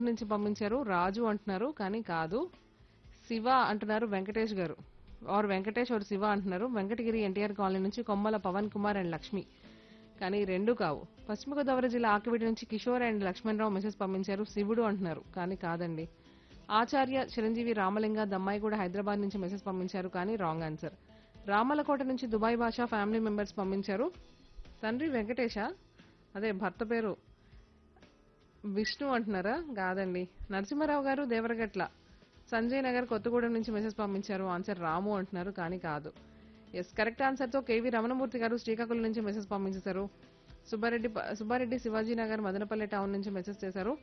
నుంచి పంపించారు రాజు అంటున్నారు కానీ కాదు శివ అంటున్నారు వెంకటేష్ గారు ఆర్ వెంకటేష్ ఆర్ శివ అంటున్నారు వెంకటగిరి ఎన్టీఆర్ కాలనీ నుంచి కొమ్మల పవన్ కుమార్ అండ్ లక్ష్మి కానీ రెండు కావు పశ్చిమ గోదావరి జిల్లా ఆకివీటి నుంచి కిషోర్ అండ్ లక్ష్మణరావు మెసేజ్ పంపించారు శివుడు అంటున్నారు కానీ కాదండి ఆచార్య చిరంజీవి రామలింగ దమ్మాయి కూడా హైదరాబాద్ నుంచి మెసేజ్ పంపించారు కానీ రాంగ్ ఆన్సర్ రామలకోట నుంచి దుబాయ్ భాషా ఫ్యామిలీ మెంబర్స్ పంపించారు తండ్రి వెంకటేశ అదే భర్త పేరు విష్ణు అంటున్నారా కాదండి నరసింహారావు గారు దేవరగట్ల సంజయ్ నగర్ కొత్తగూడెం నుంచి మెసేజ్ పంపించారు ఆన్సర్ రాము అంటున్నారు కానీ కాదు ఎస్ కరెక్ట్ ఆన్సర్తో కేవీ రమణమూర్తి గారు శ్రీకాకుళం నుంచి మెసేజ్ పంపించేశారు సుబ్బారెడ్డి ప- సుబ్బారెడ్డి శివాజీ నగర్ మదనపల్లి టౌన్ నుంచి మెసేజ్ చేశారు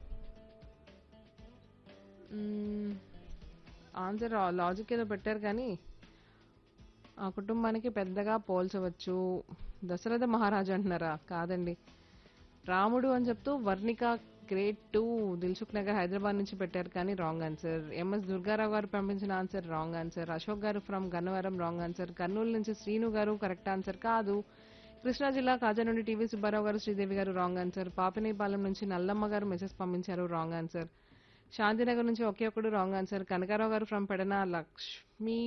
మ్మ్, ఆన్సర్ లాజిక్ ఏదో పెట్టారు కానీ ఆ కుటుంబానికి పెద్దగా పోల్చవచ్చు దశరథ మహారాజు అంటున్నారా కాదండి రాముడు అని చెప్తూ వర్ణిక గ్రేట్ టూ దిల్సుఖ్ నగర్ హైదరాబాద్ నుంచి పెట్టారు కానీ రాంగ్ ఆన్సర్ ఎంఎస్ దుర్గారావు గారు పంపించిన ఆన్సర్ రాంగ్ ఆన్సర్ అశోక్ గారు from Gannavaram wrong answer Kurnool నుంచి శ్రీను గారు కరెక్ట్ ఆన్సర్ కాదు కృష్ణా జిల్లా కాజా నుండి టీవీ సుబ్బారావు గారు శ్రీదేవి గారు రాంగ్ ఆన్సర్ పాపినేపాలెం నుంచి నల్లమ్మ గారు మెసేజ్ పంపించారు రాంగ్ ఆన్సర్ శాంతినగర్ నుంచి ఒకే ఒకడు రాంగ్ ఆన్సర్ కనకారావు గారు ఫ్రమ్ పెడన లక్ష్మి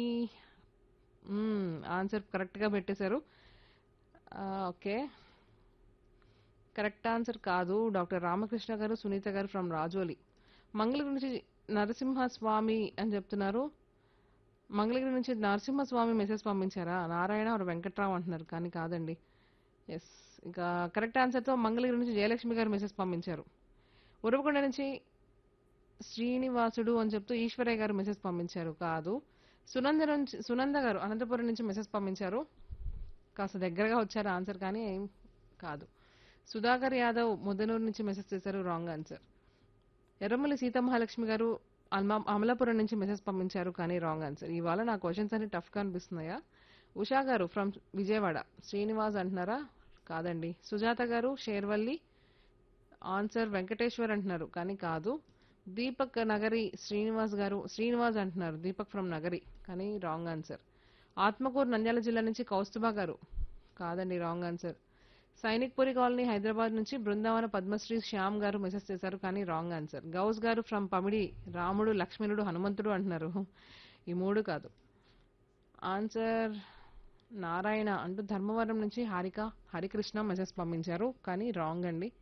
ఆన్సర్ కరెక్ట్గా పెట్టేశారు ఆ, ఓకే కరెక్ట్ ఆన్సర్ కాదు డాక్టర్ రామకృష్ణ గారు సునీత గారు ఫ్రమ్ రాజోలి మంగళగిరి నుంచి నరసింహస్వామి అని చెప్తున్నారు మంగళగిరి నుంచి నరసింహస్వామి మెసేజ్ పంపించారా నారాయణ ఆర్ వెంకట్రావు అంటున్నారు కానీ కాదండి ఎస్ ఇంకా కరెక్ట్ ఆన్సర్తో మంగళగిరి నుంచి జయలక్ష్మి గారు మెసేజ్ పంపించారు ఉరవకొండ నుంచి శ్రీనివాసుడు అని చెప్తూ ఈశ్వరయ్య గారు మెసేజ్ పంపించారు కాదు సునంద నుంచి సునంద గారు అనంతపురం నుంచి మెసేజ్ పంపించారు కాస్త దగ్గరగా వచ్చారు ఆన్సర్ కానీ ఏం కాదు సుధాకర్ యాదవ్ ముద్దనూరు నుంచి మెసేజ్ చేశారు రాంగ్ ఆన్సర్ ఎర్రమల్లి సీతమహాలక్ష్మి గారు అల్మా అమలాపురం నుంచి మెసేజ్ పంపించారు కానీ రాంగ్ ఆన్సర్ ఇవాళ నా క్వశ్చన్స్ అన్ని టఫ్గా అనిపిస్తున్నాయా ఉషా గారు ఫ్రమ్ విజయవాడ శ్రీనివాస్ అంటున్నారా కాదండి సుజాత గారు షేర్వల్లి ఆన్సర్ వెంకటేశ్వర్ అంటున్నారు కానీ కాదు దీపక్ నగరి శ్రీనివాస్ గారు శ్రీనివాస్ అంటున్నారు దీపక్ ఫ్రమ్ నగరి కానీ రాంగ్ ఆన్సర్ ఆత్మకూరు నంద్యాల జిల్లా నుంచి కౌస్తుభా గారు కాదండి wrong answer Sainikpuri colony Hyderabad నుంచి బృందావన పద్మశ్రీ శ్యామ్ గారు మెసేజ్ చేశారు కానీ రాంగ్ ఆన్సర్ గౌస్ గారు ఫ్రమ్ పమిడి రాముడు లక్ష్మణుడు హనుమంతుడు అంటున్నారు ఈ మూడు కాదు ఆన్సర్ నారాయణ అంటూ ధర్మవరం నుంచి హారిక హరికృష్ణ మెసేజ్ పంపించారు కానీ రాంగ్ అండి